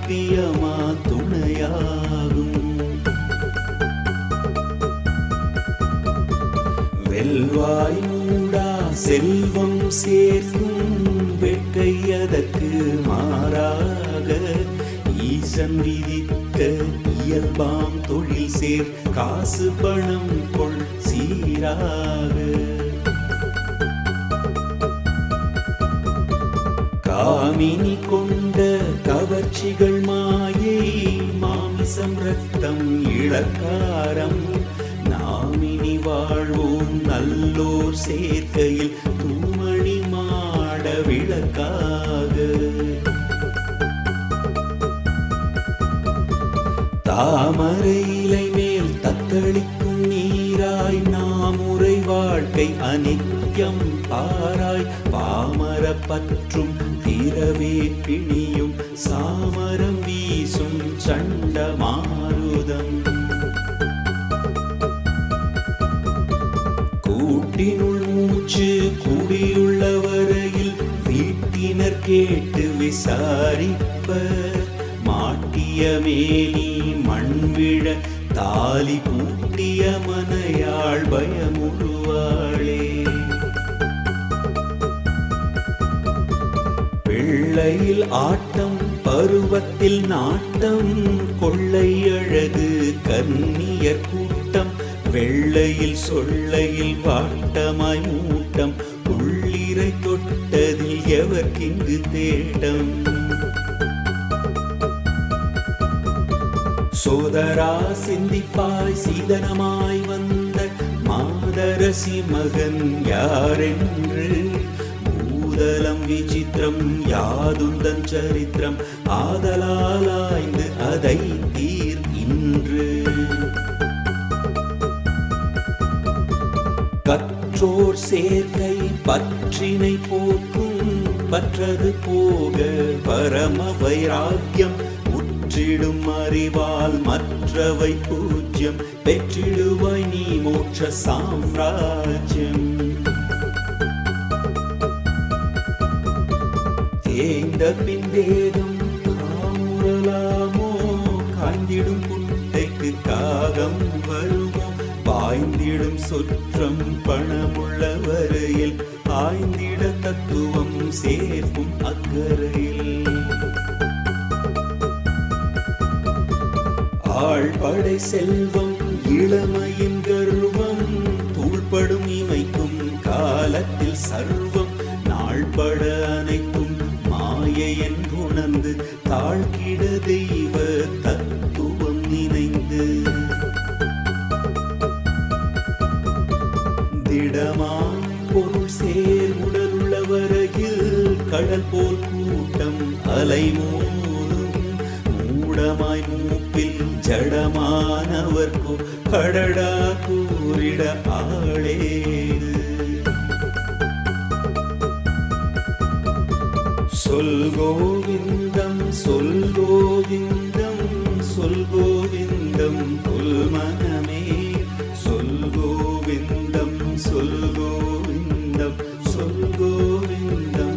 பாக்கியமா துணையாகும் வெல்வாய் மூடா செல்வம் சேர்க்கும் வேட்கை அதற்கு மாறாக ஈசன் விதித்த இயல்பாம் தொழில் சேர் காசு பணம் கொள் சீராக காமினி கொண்ட கவர்ச்சிகள் மாயை மாமிசம் ரத்தம் இளக்காரம் நாமினி வாழ்வோம் நல்லோர் சேர்க்கையில் தூமணி மாட விளக்காக தாமரை இலை மேல் தத்தளிக்கும் நீராய் நாம் உரை வாழ்க்கை அனித்யம் பாராய் பாமர பற்றும் திரவே பிணியும் சாமரம் வீசும் சண்ட மாருதம் கூட்டினுள் மூச்சு கூடியுள்ள வரையில் வீட்டினர் கேட்டு விசாரிப்பர் மாட்டிய மேனி மண்விழ தாலி பூட்டிய மனையாள் பயமுறுவாளே பிள்ளையில் ஆட்டம் பருவத்தில் நாட்டம் கொள்ளை அழகு கன்னியர் கூட்டம் வெள்ளையில் சொல்லையில் வாட்டமாய் மூட்டம் உள்ளிரை தொட்டதில் எவர்க்கிங்கு தேடம் சோதரா சிந்திப்பாய் சீதனமாய் வந்த மாதரசி மகன் யாரென்று பூதலம் விசித்திரம் யாதுந்தன் சரித்திரம் ஆதலாலாய்ந்து அதை தீர் இன்று கற்றோர் சேர்க்கை பற்றினை போக்கும் பற்றது போக பரம வைராக்கியம் உற்றிடும் அறிவால் மற்றவை பூஜ்யம் பெற்றிடுவாய் நீ மோட்ச சாம்ராஜ்யம் தேய்ந்த பின் தேகம் காமுறலாமோ காய்ந்திடும் குட்டைக்கு காகம் வருமோ பாய்ந்திடும் சுற்றம் பணமுள்ள வரையில் ஆய்ந்திட தத்துவம் சேர்க்கும் அக்கறையில் ஆழ்படை செல்வம் இளமையின் கர்வம் தூள்படும் இமைக்கும் காலத்தில் சர்வம் நாள்பட அனைத்தும் மாயை என்றுணர்ந்து தாழ்கிட தெய்வ தத்துவம் நினைந்து திடமாய் பொருள் சேர் உடலுள்ள வரையில் கடல் போல் கூட்டம் அலை மோதும் மூடமாய் மூப்பில் ஜடமானவர்க்கோ கடடா கூறிட ஆளேது சொல் கோவிந்தம் சொல் கோவிந்தம் சொல் கோவிந்தம் புல் மனமே சொல் கோவிந்தம் சொல் கோவிந்தம் சொல் கோவிந்தம்